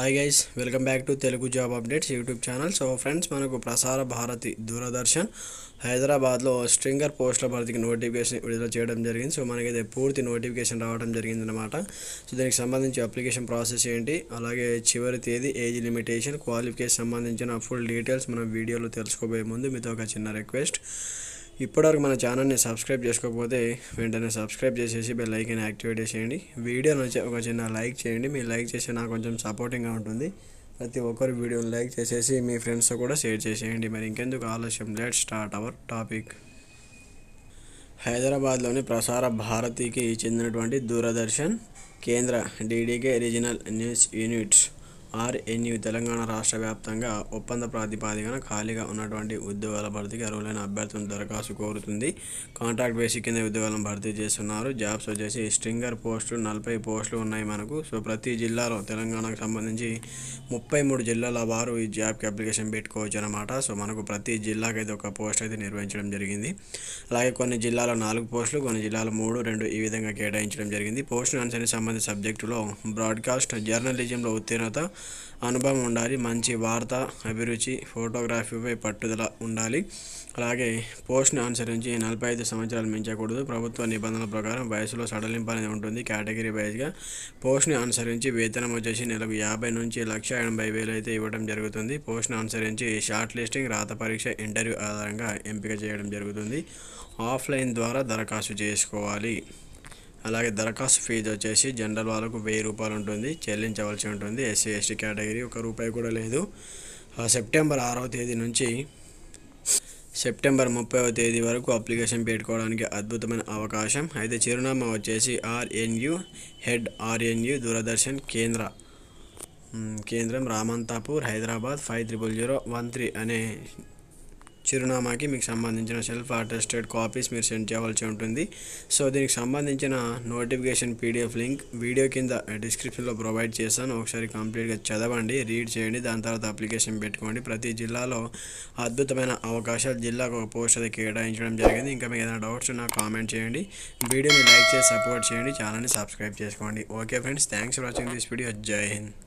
hi guys welcome back to Telugu job updates YouTube channel so friends మనకు ప్రసార భారతి దూరదర్శన్ హైదరాబాద్లో stringer పోస్టుల భర్తీకి నోటిఫికేషన్ విడుదల చేయడం జరిగింది సో మనకైతే పూర్తి నోటిఫికేషన్ రావడం జరిగిందనమాట సో దీనికి సంబంధించి అప్లికేషన్ ప్రాసెస్ ఏంటి అలాగే చివరి తేదీ ఏజ్ లిమిటేషన్ క్వాలిఫికేషన్ సంబంధించిన ఫుల్ డీటెయిల్స్ మనం వీడియోలో తెలుసుకోబోయే ముందు మీతో ఒక చిన్న రిక్వెస్ట్ ఇప్పటివరకు మన ఛానల్ని సబ్స్క్రైబ్ చేసుకోకపోతే వెంటనే సబ్స్క్రైబ్ చేసేసి బెల్ ఐకన్ యాక్టివేట్ చేసేయండి వీడియో నచ్చే ఒక చిన్న లైక్ చేయండి మీరు లైక్ చేస్తే నాకు కొంచెం సపోర్టింగ్గా ఉంటుంది ప్రతి ఒక్కరు వీడియోని లైక్ చేసేసి మీ ఫ్రెండ్స్తో కూడా షేర్ చేసేయండి మరి ఇంకెందుకు ఆలస్యం లెట్ స్టార్ట్ అవర్ టాపిక్ హైదరాబాద్లోని ప్రసార భారతికి చెందినటువంటి Doordarshan Kendra DDK regional news units RNU Telangana రాష్ట్ర వ్యాప్తంగా ఒప్పంద ప్రాతిపాదికన ఖాళీగా ఉన్నటువంటి ఉద్యోగాల భర్తీకి అర్హులైన అభ్యర్థులను దరఖాస్తు కోరుతుంది కాంట్రాక్ట్ బేసిక్ కింద ఉద్యోగాలను భర్తీ చేస్తున్నారు జాబ్స్ వచ్చేసి స్ట్రింగర్ పోస్టులు నలభై పోస్టులు ఉన్నాయి మనకు సో ప్రతి జిల్లాలో తెలంగాణకు సంబంధించి ముప్పై మూడు జిల్లాల వారు ఈ జాబ్కి అప్లికేషన్ పెట్టుకోవచ్చు అనమాట సో మనకు ప్రతి జిల్లాకి అయితే ఒక పోస్ట్ అయితే నిర్వహించడం జరిగింది అలాగే కొన్ని జిల్లాలో నాలుగు పోస్టులు కొన్ని జిల్లాలో మూడు రెండు ఈ విధంగా కేటాయించడం జరిగింది పోస్టులు అనుసరించి సంబంధించిన సబ్జెక్టులో బ్రాడ్కాస్ట్ జర్నలిజంలో ఉత్తీర్ణత అనుభవం ఉండాలి మంచి వార్త అభిరుచి ఫోటోగ్రఫీపై పట్టుదల ఉండాలి అలాగే పోస్ట్ని అనుసరించి నలభై ఐదు సంవత్సరాలు మించకూడదు ప్రభుత్వ నిబంధనల ప్రకారం వయసులో సడలింపు అనేది ఉంటుంది కేటగిరీ వైజ్గా పోస్ట్ని అనుసరించి వేతనం వచ్చేసి నెలకు యాభై నుంచి లక్ష ఎనభై వేలు అయితే ఇవ్వడం జరుగుతుంది పోస్ట్ని అనుసరించి షార్ట్ లిస్టింగ్ రాత పరీక్ష ఇంటర్వ్యూ ఆధారంగా ఎంపిక చేయడం జరుగుతుంది ఆఫ్లైన్ ద్వారా దరఖాస్తు చేసుకోవాలి అలాగే దరఖాస్తు ఫీజు వచ్చేసి జనరల్ వాళ్ళకు వెయ్యి రూపాయలు ఉంటుంది చెల్లించవలసి ఉంటుంది ఎస్సీ ఎస్టీ కేటగిరీ ఒక రూపాయి కూడా లేదు ఆ సెప్టెంబర్ ఆరవ తేదీ నుంచి సెప్టెంబర్ ముప్పైవ తేదీ వరకు అప్లికేషన్ పెట్టుకోవడానికి అద్భుతమైన అవకాశం అయితే చిరునామా వచ్చేసి RNU head RNU Doordarshan Kendra మ్, కేంద్రం Ramanthapur Hyderabad five triple zero one three అనే చిరునామాకి మీకు సంబంధించిన సెల్ఫ్ అటెస్టెడ్ కాపీస్ మీరు సెండ్ చేయవలసి ఉంటుంది సో దీనికి సంబంధించిన నోటిఫికేషన్ పీడిఎఫ్ లింక్ వీడియో కింద డిస్క్రిప్షన్లో ప్రొవైడ్ చేస్తాను ఒకసారి కంప్లీట్గా చదవండి రీడ్ చేయండి దాని తర్వాత అప్లికేషన్ పెట్టుకోండి ప్రతి జిల్లాలో అద్భుతమైన అవకాశాలు జిల్లాకు ఒక పోస్ట్ అయితే కేటాయించడం జరిగింది ఇంకా మీకు ఏదైనా డౌట్స్ ఉన్నా కామెంట్ చేయండి వీడియోని లైక్ చేసి సపోర్ట్ చేయండి ఛానల్ని సబ్స్క్రైబ్ చేసుకోండి okay friends thanks for watching this video జై హింద్